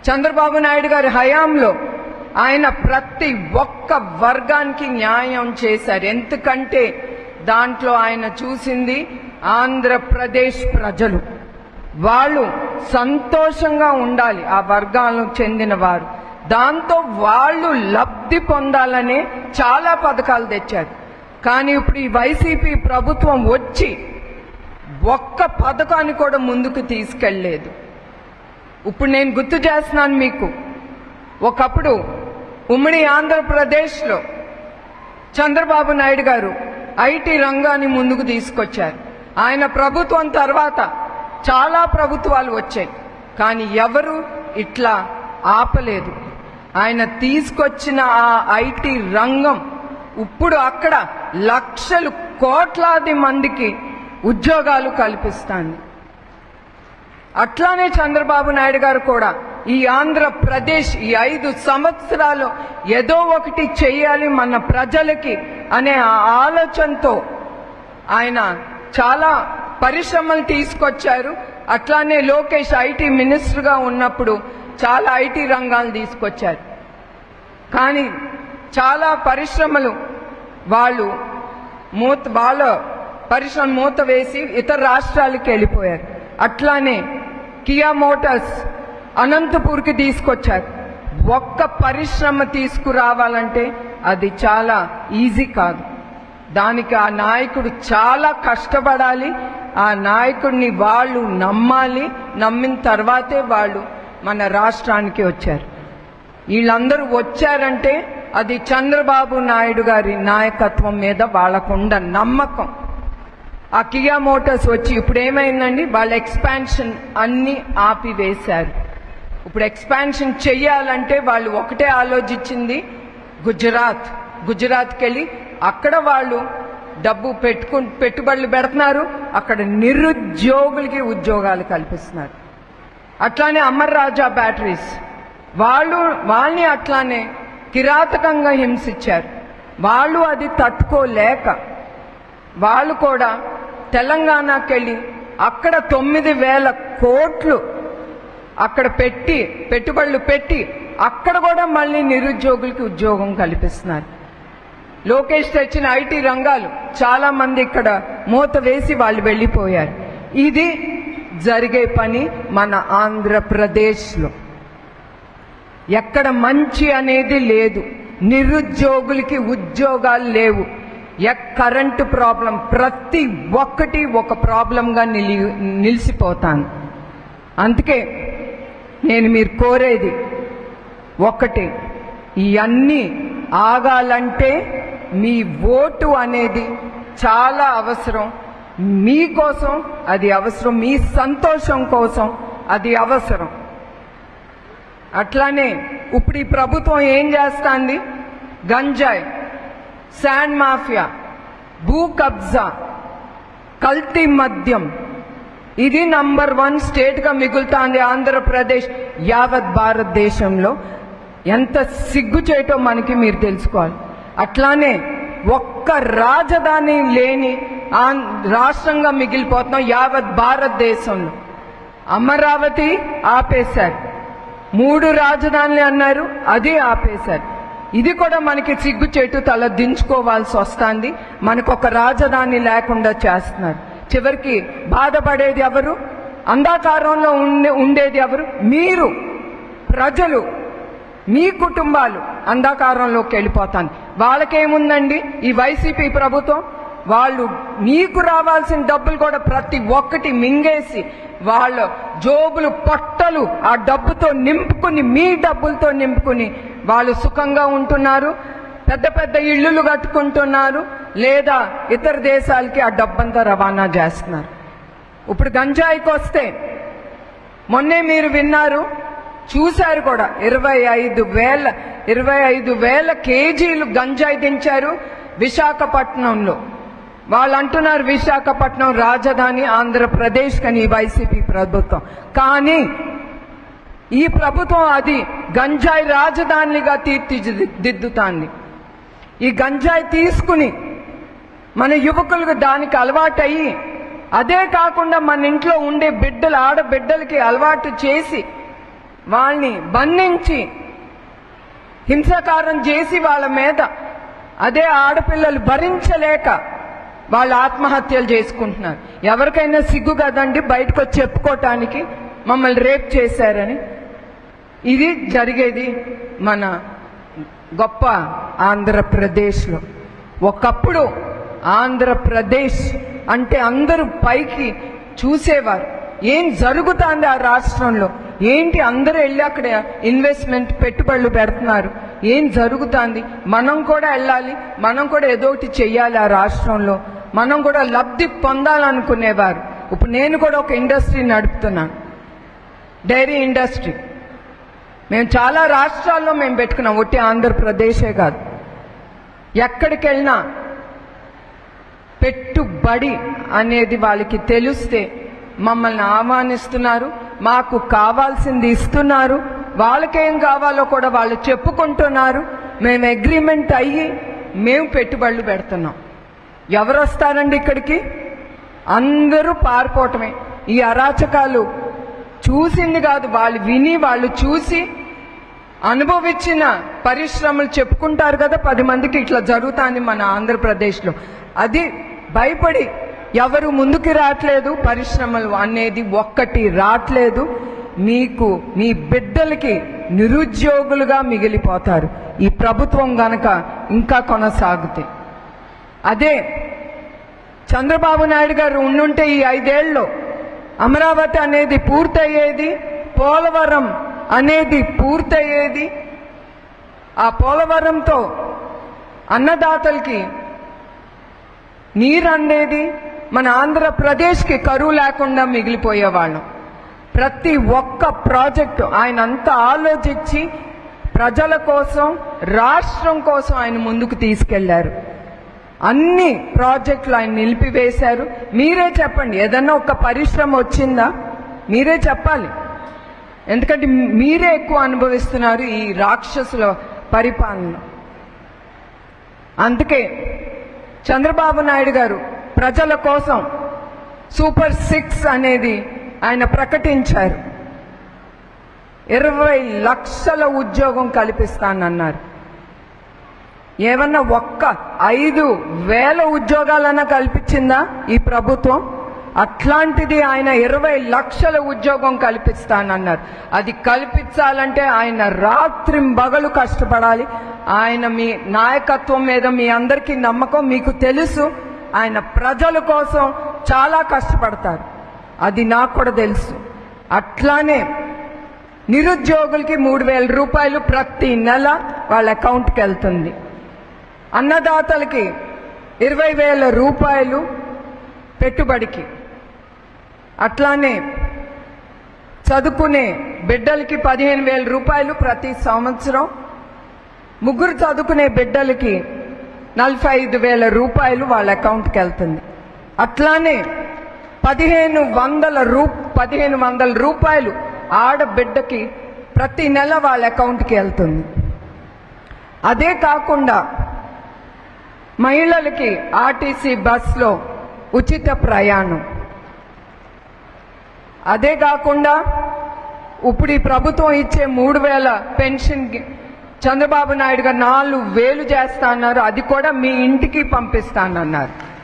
చంద్రబాబు నాయుడు గారి హయాంలో ఆయన ప్రతి ఒక్క వర్గానికి న్యాయం చేశారు ఎందుకంటే దాంట్లో ఆయన చూసింది ఆంధ్రప్రదేశ్ ప్రజలు వాళ్ళు సంతోషంగా ఉండాలి ఆ వర్గాలకు చెందిన వారు దాంతో వాళ్ళు లబ్ధి పొందాలనే చాలా పథకాలు తెచ్చారు కానీ ఇప్పుడు ఈ వైసీపీ ప్రభుత్వం వచ్చి ఒక్క పథకాన్ని కూడా ముందుకు తీసుకెళ్లేదు ఇప్పుడు నేను గుర్తు చేస్తున్నాను మీకు ఒకప్పుడు ఉమ్మడి ఆంధ్రప్రదేశ్లో చంద్రబాబు నాయుడు గారు ఐటీ రంగాన్ని ముందుకు తీసుకొచ్చారు ఆయన ప్రభుత్వం తర్వాత చాలా ప్రభుత్వాలు వచ్చాయి కానీ ఎవరు ఇట్లా ఆపలేదు ఆయన తీసుకొచ్చిన ఆ ఐటీ రంగం ఇప్పుడు అక్కడ లక్షలు కోట్లాది మందికి ఉద్యోగాలు కల్పిస్తాంది అట్లానే చంద్రబాబు నాయుడు గారు కూడా ఈ ఆంధ్రప్రదేశ్ ఈ ఐదు సంవత్సరాలు ఏదో ఒకటి చేయాలి మన ప్రజలకి అనే ఆ ఆలోచనతో ఆయన చాలా పరిశ్రమలు తీసుకొచ్చారు అట్లానే లోకేష్ ఐటీ మినిస్టర్గా ఉన్నప్పుడు చాలా ఐటీ రంగాలు తీసుకొచ్చారు కానీ చాలా పరిశ్రమలు వాళ్ళు మూత వాళ్ళ పరిశ్రమ మూత వేసి ఇతర రాష్ట్రాలకు వెళ్ళిపోయారు అట్లానే కియా మోటార్స్ అనంతపూర్కి తీసుకొచ్చారు ఒక్క పరిశ్రమ తీసుకురావాలంటే అది చాలా ఈజీ కాదు దానికి ఆ నాయకుడు చాలా కష్టపడాలి ఆ నాయకుడిని వాళ్ళు నమ్మాలి నమ్మిన తర్వాతే వాళ్ళు మన రాష్ట్రానికి వచ్చారు వీళ్ళందరూ వచ్చారంటే అది చంద్రబాబు నాయుడు గారి నాయకత్వం మీద వాళ్ళకుండ నమ్మకం ఆ కియా మోటార్స్ వచ్చి ఇప్పుడు ఏమైందండి వాళ్ళ ఎక్స్పాన్షన్ అన్ని ఆపివేశారు ఇప్పుడు ఎక్స్పాన్షన్ చెయ్యాలంటే వాళ్ళు ఒకటే ఆలోచించింది గుజరాత్ గుజరాత్కి వెళ్ళి అక్కడ వాళ్ళు డబ్బు పెట్టుకు పెట్టుబడులు పెడుతున్నారు అక్కడ నిరుద్యోగులకి ఉద్యోగాలు కల్పిస్తున్నారు అట్లానే అమర్ రాజా బ్యాటరీస్ వాళ్ళు వాళ్ళని అట్లానే కిరాతకంగా హింసించారు వాళ్ళు అది తట్టుకోలేక వాళ్ళు కూడా తెలంగాణకి వెళ్ళి అక్కడ తొమ్మిది వేల కోట్లు అక్కడ పెట్టి పెట్టుబడులు పెట్టి అక్కడ కూడా మళ్ళీ నిరుద్యోగులకి ఉద్యోగం కల్పిస్తున్నారు లోకేష్ తెచ్చిన ఐటీ రంగాలు చాలా మంది ఇక్కడ మూత వేసి వాళ్ళు వెళ్ళిపోయారు ఇది జరిగే పని మన ఆంధ్రప్రదేశ్లో ఎక్కడ మంచి అనేది లేదు నిరుద్యోగులకి ఉద్యోగాలు లేవు ఎక్ కరెంటు ప్రాబ్లం ప్రతి ఒక్కటి ఒక ప్రాబ్లంగా నిలి నిలిచిపోతాను అందుకే నేను మీరు కోరేది ఒక్కటే ఇవన్నీ ఆగాలంటే మీ ఓటు అనేది చాలా అవసరం మీకోసం అది అవసరం మీ సంతోషం కోసం అది అవసరం అట్లానే ఇప్పుడు ఈ ప్రభుత్వం ఏం చేస్తాంది గంజాయి శాండ్ మాఫియా భూ కబ్జా కల్తీ మద్యం ఇది నంబర్ వన్ స్టేట్ గా మిగులుతాంది ఆంధ్రప్రదేశ్ యావత్ భారతదేశంలో ఎంత సిగ్గు చేయటో మనకి మీరు తెలుసుకోవాలి అట్లానే ఒక్క రాజధాని లేని ఆం- రాష్ట్రంగా మిగిలిపోతున్నాం యావత్ భారతదేశంలో అమరావతి ఆపేశారు మూడు రాజధానులు అన్నారు అది ఆపేశారు ఇది కూడా మనకి సిగ్గు చెట్టు తల దించుకోవాల్సి వస్తుంది మనకు ఒక రాజధాని లేకుండా చేస్తున్నారు చివరికి బాధపడేది ఎవరు అంధాకారంలో ఉండే ఉండేది ఎవరు మీరు ప్రజలు మీ కుటుంబాలు అంధకారంలోకి వెళ్ళిపోతాను వాళ్ళకేముందండి ఈ వైసీపీ ప్రభుత్వం వాళ్ళు మీకు రావాల్సిన డబ్బులు కూడా ప్రతి ఒక్కటి మింగేసి వాళ్ళ జోబులు పొట్టలు ఆ డబ్బుతో నింపుకుని మీ డబ్బులతో నింపుకుని వాళ్ళు సుఖంగా ఉంటున్నారు పెద్ద పెద్ద ఇళ్ళు కట్టుకుంటున్నారు లేదా ఇతర దేశాలకి ఆ డబ్బంతా రవాణా చేస్తున్నారు ఇప్పుడు గంజాయికి వస్తే మొన్నే మీరు విన్నారు చూశారు కూడా ఇరవై ఐదు వేల ఇరవై ఐదు వేల కేజీలు గంజాయి దించారు విశాఖపట్నంలో వాళ్ళు అంటున్నారు విశాఖపట్నం రాజధాని ఆంధ్రప్రదేశ్ కని ఈ వైసీపీ ప్రభుత్వం కానీ ఈ ప్రభుత్వం అది గంజాయి రాజధానిగా తీర్చిదిద్దుతాంది ఈ గంజాయి తీసుకుని మన యువకులకు దానికి అలవాటయ్యి అదే కాకుండా మన ఇంట్లో ఉండే బిడ్డలు ఆడబిడ్డలకి అలవాటు చేసి వాళ్ళని బంధించి హింసాకారం చేసి వాళ్ళ మీద అదే ఆడపిల్లలు భరించలేక వాళ్ళు ఆత్మహత్యలు చేసుకుంటున్నారు ఎవరికైనా సిగ్గు కదండి బయటకు వచ్చి చెప్పుకోవటానికి మమ్మల్ని రేప్ చేశారని ఇది జరిగేది మన గొప్ప ఆంధ్రప్రదేశ్లో ఒకప్పుడు ఆంధ్రప్రదేశ్ అంటే అందరూ పైకి చూసేవారు ఏం జరుగుతుంది ఆ రాష్ట్రంలో ఏంటి అందరూ వెళ్ళి అక్కడ ఇన్వెస్ట్మెంట్ పెట్టుబడులు పెడుతున్నారు ఏం జరుగుతుంది మనం కూడా వెళ్ళాలి మనం కూడా ఏదో ఒకటి చెయ్యాలి ఆ రాష్ట్రంలో మనం కూడా లబ్ధి పొందాలనుకునేవారు ఇప్పుడు నేను కూడా ఒక ఇండస్ట్రీ నడుపుతున్నాను డైరీ ఇండస్ట్రీ మేము చాలా రాష్ట్రాల్లో మేము పెట్టుకున్నాం ఒట్టి ఆంధ్రప్రదేశే కాదు ఎక్కడికి వెళ్ళినా పెట్టుబడి అనేది వాళ్ళకి తెలిస్తే మమ్మల్ని ఆహ్వానిస్తున్నారు మాకు కావాల్సింది ఇస్తున్నారు వాళ్ళకేం కావాలో కూడా వాళ్ళు చెప్పుకుంటున్నారు మేము అగ్రిమెంట్ అయ్యి మేము పెట్టుబడులు పెడుతున్నాం ఎవరు వస్తారండి ఇక్కడికి అందరూ పారిపోవటమే ఈ అరాచకాలు చూసింది కాదు వాళ్ళు విని వాళ్ళు చూసి అనుభవించిన పరిశ్రమలు చెప్పుకుంటారు కదా పది మందికి ఇట్లా జరుగుతుంది మన ఆంధ్రప్రదేశ్లో అది భయపడి ఎవరు ముందుకు రావట్లేదు పరిశ్రమలు అనేది ఒక్కటి రావట్లేదు మీకు మీ బిడ్డలకి నిరుద్యోగులుగా మిగిలిపోతారు ఈ ప్రభుత్వం గనక ఇంకా కొనసాగితే అదే చంద్రబాబు నాయుడు గారు ఉండుంటే ఈ ఐదేళ్లలో అమరావతి అనేది పూర్తయ్యేది పోలవరం అనేది పూర్తయ్యేది ఆ పోలవరంతో అన్నదాతలకి నీరు అందేది మన ఆంధ్రప్రదేశ్కి కరువు లేకుండా మిగిలిపోయేవాళ్ళం ప్రతి ఒక్క ప్రాజెక్టు ఆయన అంతా ఆలోచించి ప్రజల కోసం రాష్ట్రం కోసం ఆయన ముందుకు తీసుకెళ్లారు అన్ని ప్రాజెక్టులు ఆయన నిలిపివేశారు మీరే చెప్పండి ఏదన్నా ఒక పరిశ్రమ వచ్చిందా మీరే చెప్పాలి ఎందుకంటే మీరే ఎక్కువ అనుభవిస్తున్నారు ఈ రాక్షసుల పరిపాలన అందుకే చంద్రబాబు నాయుడు గారు ప్రజల కోసం సూపర్ సిక్స్ అనేది ఆయన ప్రకటించారు ఇరవై లక్షల ఉద్యోగం కల్పిస్తానన్నారు ఏమన్నా ఒక్క ఐదు వేల ఉద్యోగాలన్నా కల్పించిందా ఈ ప్రభుత్వం అట్లాంటిది ఆయన ఇరవై లక్షల ఉద్యోగం కల్పిస్తానన్నారు అది కల్పించాలంటే ఆయన రాత్రి బగలు కష్టపడాలి ఆయన మీ నాయకత్వం మీద మీ అందరికీ నమ్మకం మీకు తెలుసు ఆయన ప్రజల కోసం చాలా కష్టపడతారు అది నాకు కూడా తెలుసు అట్లానే నిరుద్యోగులకి మూడు వేల రూపాయలు ప్రతి నెల వాళ్ళ అకౌంట్కి వెళ్తుంది అన్నదాతలకి ఇరవై వేల రూపాయలు పెట్టుబడికి అట్లానే చదువుకునే బిడ్డలకి పదిహేను వేల రూపాయలు ప్రతి సంవత్సరం ముగ్గురు చదువుకునే బిడ్డలకి నలభై ఐదు వేల రూపాయలు వాళ్ళ అకౌంట్కి వెళ్తుంది అట్లానే పదిహేను వందల రూ పదిహేను వందల రూపాయలు ఆడబిడ్డకి ప్రతి నెల వాళ్ళ అకౌంట్కి వెళ్తుంది అదే కాకుండా మహిళలకి ఆర్టీసీ బస్లో ఉచిత ప్రయాణం అదే కాకుండా ఇప్పుడు ఈ ప్రభుత్వం ఇచ్చే మూడు వేల పెన్షన్ చంద్రబాబు నాయుడు గారు నాలుగు వేలు చేస్తా అన్నారు అది కూడా మీ ఇంటికి పంపిస్తానన్నారు